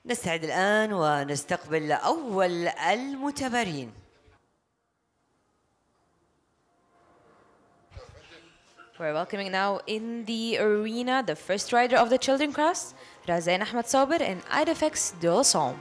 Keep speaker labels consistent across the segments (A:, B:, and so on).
A: نستعد الآن ونستقبل أول المتبارين
B: We're welcoming now in the arena the first rider of the children cross, Razain Ahmed Saber and Idefex Dual Psalm.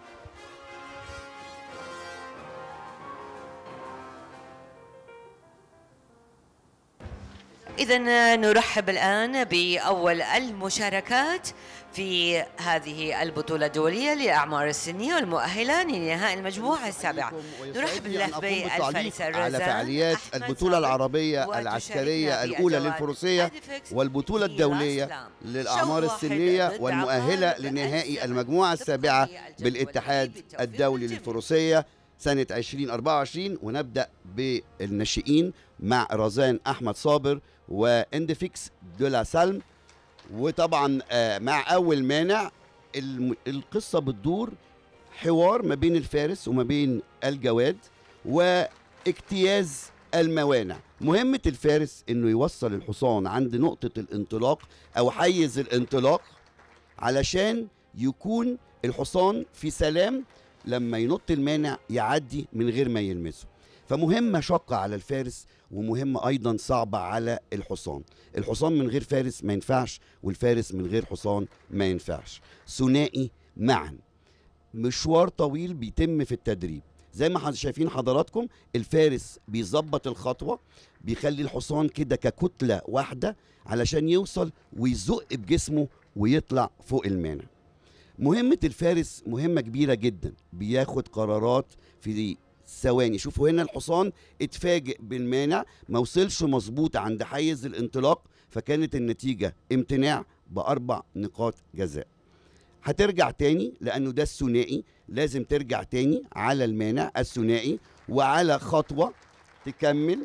A: إذا نرحب الآن بأول المشاركات في هذه البطولة الدولية للأعمار السنية والمؤهلة لنهائي المجموعة السابعة نرحب بالله بالفارسة
C: على فعاليات البطولة العربية العسكرية الأولى للفروسية والبطولة الدولية للأعمار السنية والمؤهلة لنهائي المجموعة السابعة بالاتحاد الدولي للفروسية سنة 2024 ونبدأ بالناشئين مع رزان أحمد صابر واندفيكس دولا سلم وطبعا آه، مع أول مانع الم- القصة بتدور حوار ما بين الفارس وما بين الجواد واجتياز الموانع مهمة الفارس انه يوصل الحصان عند نقطة الانطلاق او حيز الانطلاق علشان يكون الحصان في سلام لما ينط المانع يعدي من غير ما يلمسه فمهمة شاقة على الفارس ومهمة أيضا صعبة على الحصان الحصان من غير فارس ما ينفعش والفارس من غير حصان ما ينفعش ثنائي معا مشوار طويل بيتم في التدريب زي ما حض- شايفين حضراتكم الفارس بيظبط الخطوة بيخلي الحصان كده ككتلة واحدة علشان يوصل ويزق بجسمه ويطلع فوق المانع مهمة الفارس مهمة كبيرة جدا بياخد قرارات في ثواني شوفوا هنا الحصان اتفاجئ بالمانع ما وصلش مظبوط عند حيز الانطلاق فكانت النتيجة امتناع بأربع نقاط جزاء هترجع تاني لأنه ده الثنائي لازم ترجع تاني على المانع الثنائي وعلى خطوة تكمل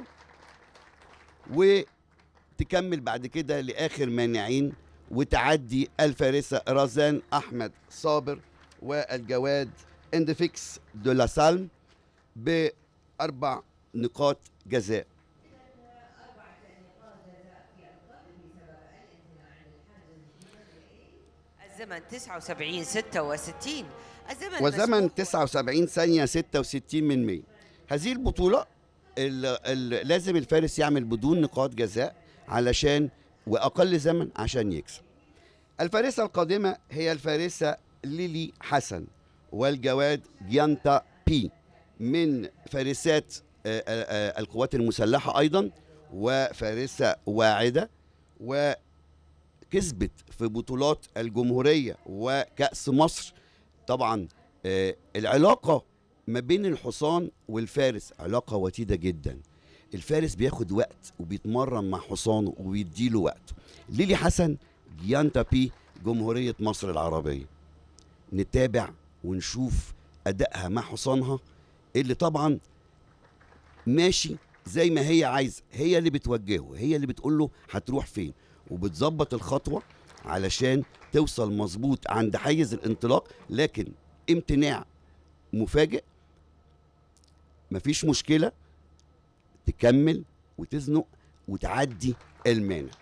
C: وتكمل بعد كده لآخر مانعين وتعدي الفارسة رزان أحمد صابر والجواد اندفيكس دو لا سالم بأربع نقاط جزاء
A: الزمن 79 66 الزمن
C: وزمن
A: مسبوق
C: 79 ثانية 66 من 100 هذه البطولة ال ال لازم الفارس يعمل بدون نقاط جزاء علشان وأقل زمن عشان يكسب الفارسة القادمة هي الفارسة ليلي حسن والجواد جيانتا بي من فارسات آه، آه، آه، القوات المسلحة أيضا وفارسة واعدة وكسبت في بطولات الجمهورية وكأس مصر طبعا آه، العلاقة ما بين الحصان والفارس علاقة وتيدة جدا الفارس بياخد وقت وبيتمرن مع حصانه وبيديله وقت ليلي حسن جيانتا بي جمهورية مصر العربية نتابع ونشوف أدائها مع حصانها اللي طبعا ماشي زي ما هي عايزة هي اللي بتوجهه هي اللي بتقول له هتروح فين وبتظبط الخطوة علشان توصل مظبوط عند حيز الانطلاق لكن امتناع مفاجئ مفيش مشكلة تكمل وتزنق وتعدي المانع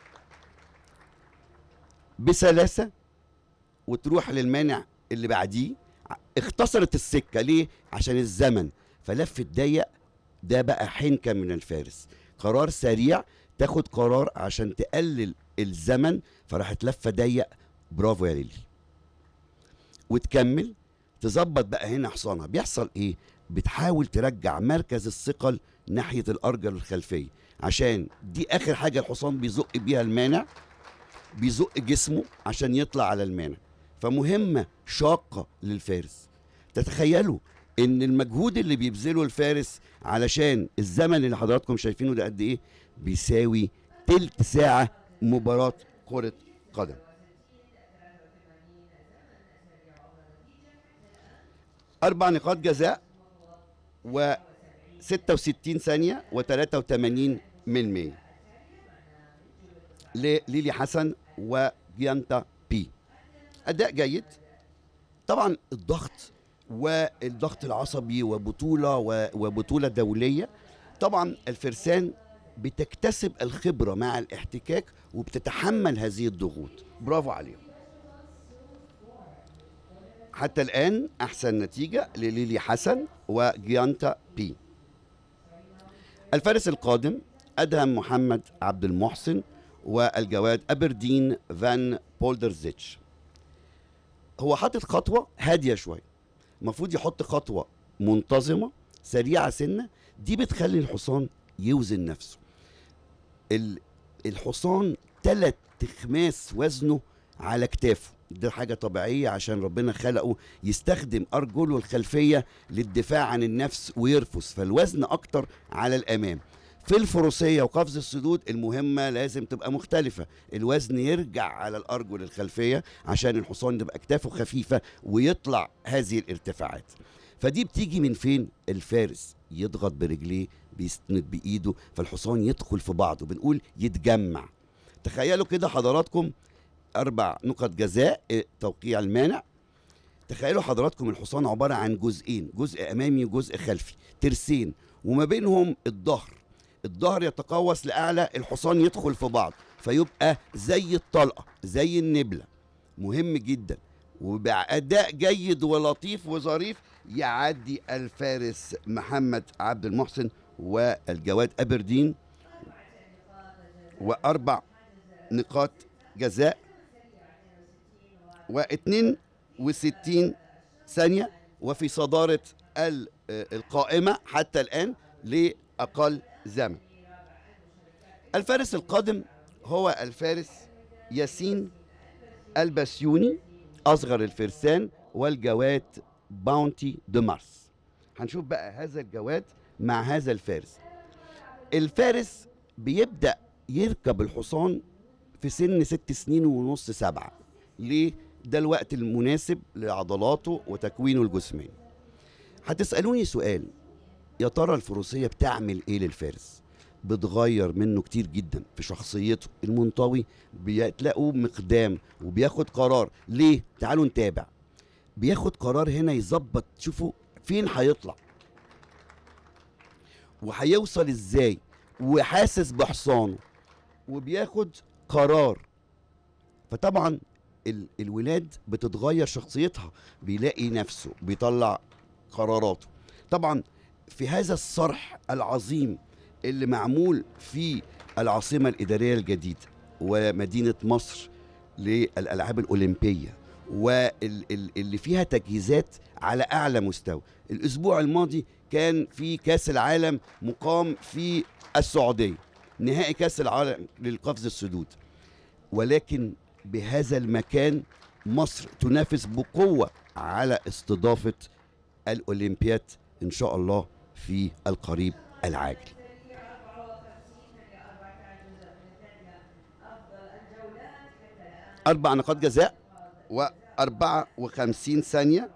C: بسلاسة وتروح للمانع اللي بعديه ع- اختصرت السكة ليه؟ عشان الزمن فلف ضيق ده بقى حنكة من الفارس قرار سريع تاخد قرار عشان تقلل الزمن فراحت لفة ضيق برافو يا ليلي وتكمل تظبط بقى هنا حصانها بيحصل ايه بتحاول ترجع مركز الثقل ناحية الأرجل الخلفية عشان دي آخر حاجة الحصان بيزق بيها المانع بيزق جسمه عشان يطلع على المانع فمهمة شاقة للفارس تتخيلوا ان المجهود اللي بيبذله الفارس علشان الزمن اللي حضراتكم شايفينه ده قد ايه بيساوي تلت ساعة مباراة كرة قدم أربع نقاط جزاء و 66 ثانية و83 من 100 لليلي حسن وجيانتا بي أداء جيد طبعا الضغط والضغط العصبي وبطولة و- وبطولة دولية طبعا الفرسان بتكتسب الخبرة مع الاحتكاك وبتتحمل هذه الضغوط برافو عليهم حتى الآن أحسن نتيجة لليلي حسن وجيانتا بي الفارس القادم أدهم محمد عبد المحسن والجواد أبردين فان بولدرزيتش هو حاطط خطوة هادية شوية المفروض يحط خطوة منتظمة سريعة سنة دي بتخلي الحصان يوزن نفسه الحصان تلت تخماس وزنه على كتافه ده حاجة طبيعية عشان ربنا خلقه يستخدم أرجله الخلفية للدفاع عن النفس ويرفس فالوزن أكتر على الأمام في الفروسية وقفز السدود المهمة لازم تبقى مختلفة الوزن يرجع على الأرجل الخلفية عشان الحصان تبقى أكتافه خفيفة ويطلع هذه الارتفاعات فدي بتيجي من فين الفارس يضغط برجليه بيستند بايده فالحصان يدخل في بعضه بنقول يتجمع تخيلوا كده حضراتكم اربع نقط جزاء إيه، توقيع المانع تخيلوا حضراتكم الحصان عباره عن جزئين جزء امامي وجزء خلفي ترسين وما بينهم الظهر الظهر يتقوس لاعلى الحصان يدخل في بعض فيبقى زي الطلقه زي النبله مهم جدا وبأداء جيد ولطيف وظريف يعدي الفارس محمد عبد المحسن والجواد أبردين وأربع نقاط جزاء واثنين وستين ثانية وفي صدارة القائمة حتى الآن لأقل زمن الفارس القادم هو الفارس ياسين البسيوني أصغر الفرسان والجواد باونتي دو مارس هنشوف بقى هذا الجواد مع هذا الفارس الفارس بيبدأ يركب الحصان في سن ست سنين ونص سبعة ليه؟ ده الوقت المناسب لعضلاته وتكوينه الجسماني هتسألوني سؤال يا ترى الفروسية بتعمل ايه للفارس بتغير منه كتير جدا في شخصيته المنطوي بتلاقوه مقدام وبياخد قرار ليه تعالوا نتابع بياخد قرار هنا يظبط شوفوا فين هيطلع وهيوصل ازاي وحاسس بحصانه وبياخد قرار فطبعا ال الولاد بتتغير شخصيتها بيلاقي نفسه بيطلع قراراته طبعا في هذا الصرح العظيم اللي معمول في العاصمة الإدارية الجديدة ومدينة مصر للألعاب الأولمبية واللي فيها تجهيزات على أعلى مستوى الأسبوع الماضي كان في كأس العالم مقام في السعودية نهائي كأس العالم للقفز السدود ولكن بهذا المكان مصر تنافس بقوة على استضافة الأولمبياد إن شاء الله في القريب العاجل أربع نقاط جزاء و54 ثانية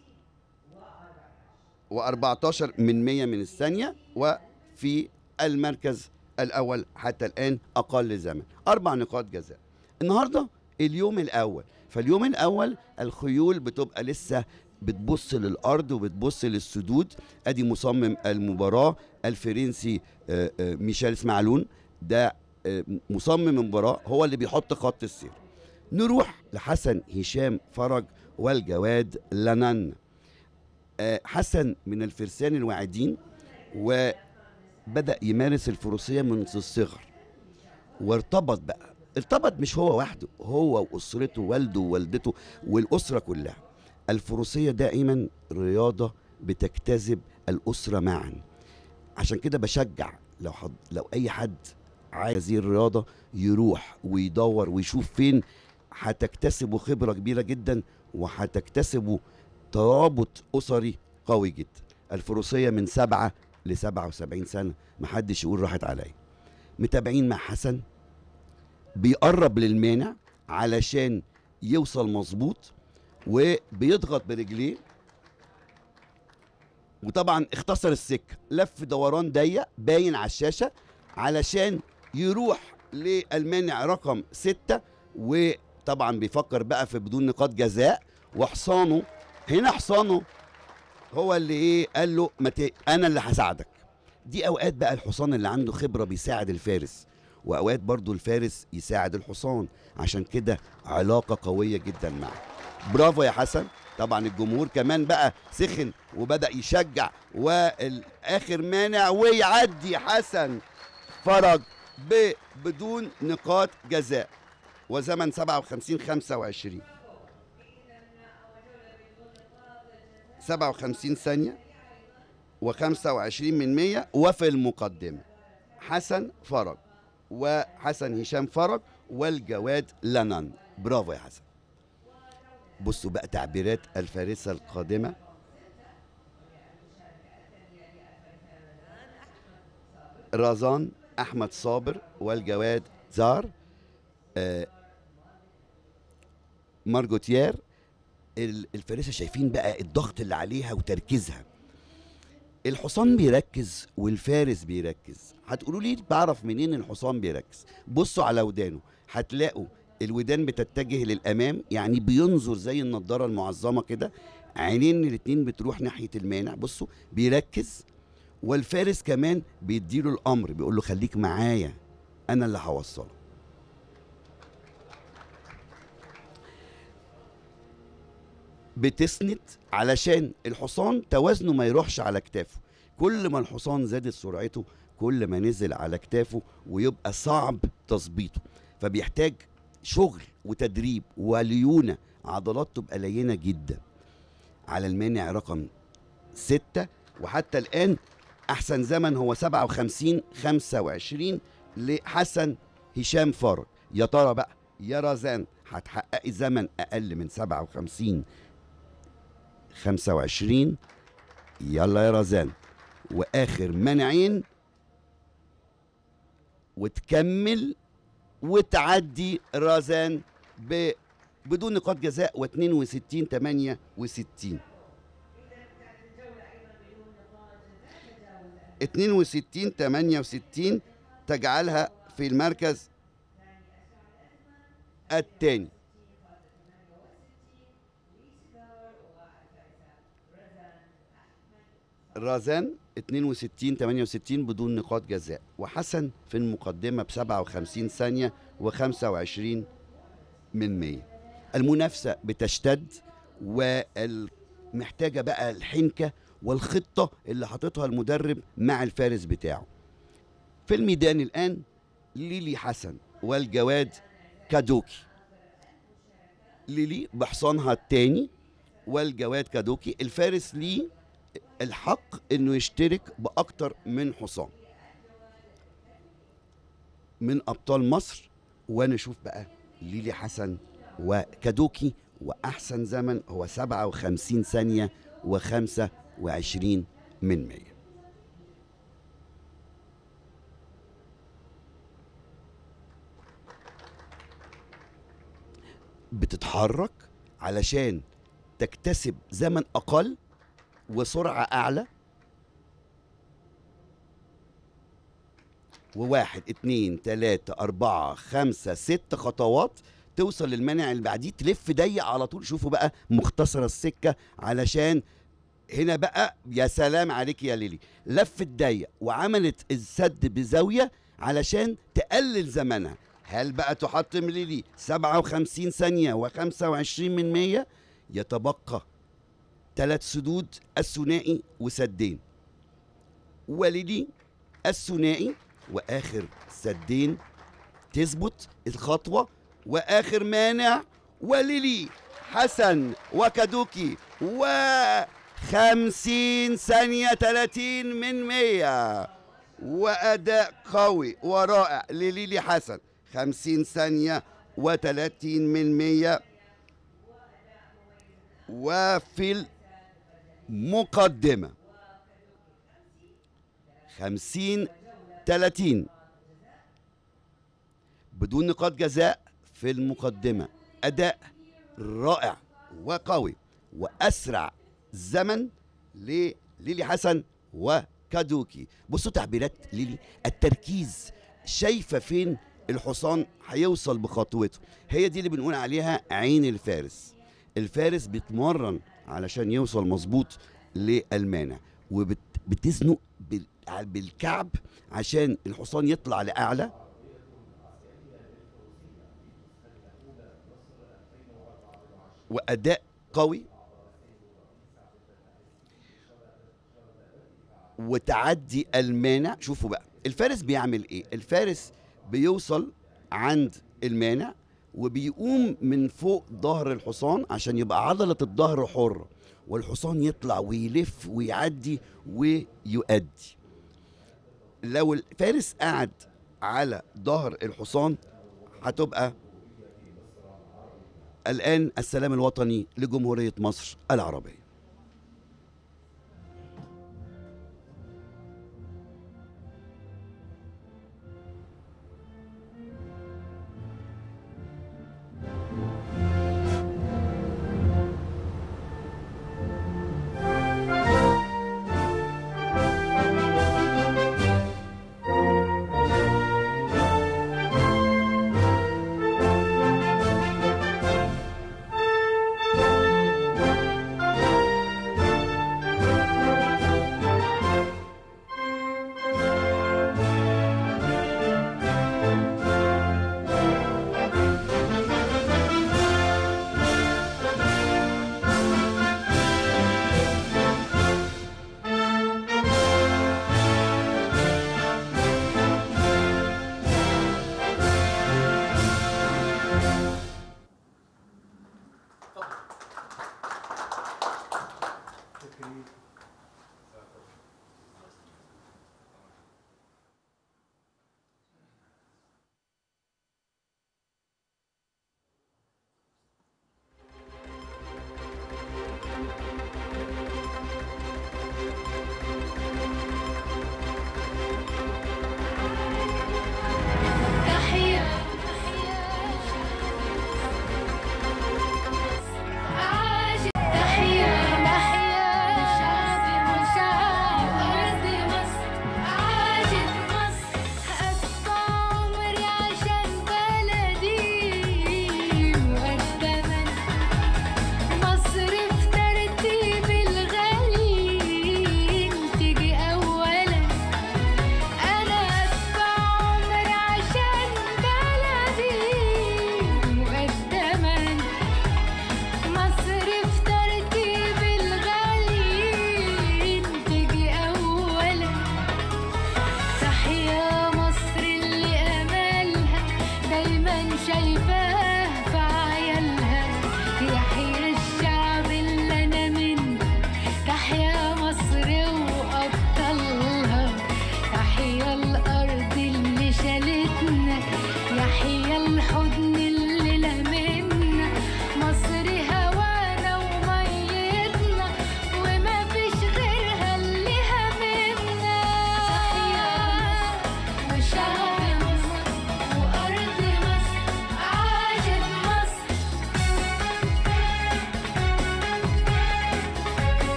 C: و14 من 100 من الثانية وفي المركز الأول حتى الآن أقل زمن أربع نقاط جزاء النهاردة اليوم الأول فاليوم الأول الخيول بتبقى لسه بتبص للأرض وبتبص للسدود أدي مصمم المباراة الفرنسي آه، آه، ميشيل اسماعيلون ده آه، مصمم المباراة هو اللي بيحط خط السير نروح لحسن هشام فرج والجواد لنان آه، حسن من الفرسان الواعدين وبدأ يمارس الفروسية منذ الصغر وارتبط بقى ارتبط مش هو وحده هو وأسرته والده ووالدته والأسرة كلها الفروسية دائما رياضة بتجتذب الأسرة معا عشان كده بشجع لو حد لو أي حد عايز هذه الرياضة يروح ويدور ويشوف فين هتكتسبوا خبرة كبيرة جدا وهتكتسبوا ترابط أسري قوي جدا الفروسية من سبعة لسبعة وسبعين سنة محدش يقول راحت عليا متابعين مع حسن بيقرب للمانع علشان يوصل مظبوط وبيضغط برجليه وطبعا اختصر السكه لف دوران ضيق باين على الشاشه علشان يروح للمانع رقم ستة و طبعا بيفكر بقى في بدون نقاط جزاء وحصانه هنا حصانه هو اللي ايه قال له مت... انا اللي هساعدك دي اوقات بقى الحصان اللي عنده خبره بيساعد الفارس واوقات برضو الفارس يساعد الحصان عشان كده علاقه قويه جدا معه برافو يا حسن طبعا الجمهور كمان بقى سخن وبدا يشجع والاخر مانع ويعدي حسن فرج بدون نقاط جزاء وزمن 57 25 57 ثانية و25 من 100 وفي المقدمة حسن فرج وحسن هشام فرج والجواد لنان برافو يا حسن بصوا بقى تعبيرات الفارسة القادمة رازان أحمد صابر والجواد زار آه مارجوتير الفارسة شايفين بقى الضغط اللي عليها وتركيزها الحصان بيركز والفارس بيركز هتقولوا لي بعرف منين الحصان بيركز بصوا على ودانه هتلاقوا الودان بتتجه للامام يعني بينظر زي النضاره المعظمه كده عينين الاتنين بتروح ناحيه المانع بصوا بيركز والفارس كمان بيديله الامر بيقول له خليك معايا انا اللي هوصله بتسند علشان الحصان توازنه ما يروحش على كتافه كل ما الحصان زادت سرعته كل ما نزل على كتافه ويبقى صعب تظبيطه فبيحتاج شغل وتدريب وليونه عضلات تبقى لينه جدا على المانع رقم ستة وحتى الآن أحسن زمن هو 57 25 لحسن هشام فرج يا ترى بقى يا رزان هتحققي زمن أقل من 57 25 يلا يا رزان واخر منعين وتكمل وتعدي رزان ب بدون نقاط جزاء و62 68 62 68 تجعلها في المركز الثاني رازان 62 68 بدون نقاط جزاء وحسن في المقدمة ب 57 ثانية و25 من 100 المنافسة بتشتد ومحتاجة بقى الحنكة والخطة اللي حاططها المدرب مع الفارس بتاعه في الميدان الآن ليلي حسن والجواد كادوكي ليلي بحصانها الثاني والجواد كادوكي الفارس ليه الحق انه يشترك باكتر من حصان من ابطال مصر ونشوف بقى ليلي حسن وكادوكي واحسن زمن هو 57 ثانيه و25 من 100 بتتحرك علشان تكتسب زمن اقل وسرعة أعلى وواحد اتنين تلاتة أربعة خمسة ست خطوات توصل للمانع اللي بعديه تلف ضيق على طول شوفوا بقى مختصرة السكة علشان هنا بقى يا سلام عليك يا ليلي لفت ضيق وعملت السد بزاوية علشان تقلل زمنها هل بقى تحطم ليلي 57 ثانية و25 من 100 يتبقى ثلاث سدود الثنائي وسدين ولدي الثنائي واخر سدين تثبت الخطوه واخر مانع وليلي حسن وكادوكي و خمسين ثانية ثلاثين من مية وأداء قوي ورائع لليلي حسن خمسين ثانية وثلاثين من مية وفي مقدمة خمسين تلاتين بدون نقاط جزاء في المقدمة أداء رائع وقوي وأسرع زمن لليلي حسن وكادوكي بصوا تعبيرات ليلي التركيز شايفة فين الحصان هيوصل بخطوته هي دي اللي بنقول عليها عين الفارس الفارس بيتمرن علشان يوصل مظبوط للمانع وبتزنق بالكعب عشان الحصان يطلع لاعلى واداء قوي وتعدي المانع شوفوا بقى الفارس بيعمل ايه الفارس بيوصل عند المانع وبيقوم من فوق ظهر الحصان عشان يبقى عضلة الظهر حرة والحصان يطلع ويلف ويعدي ويؤدي لو الفارس قعد على ظهر الحصان هتبقى الآن السلام الوطني لجمهورية مصر العربية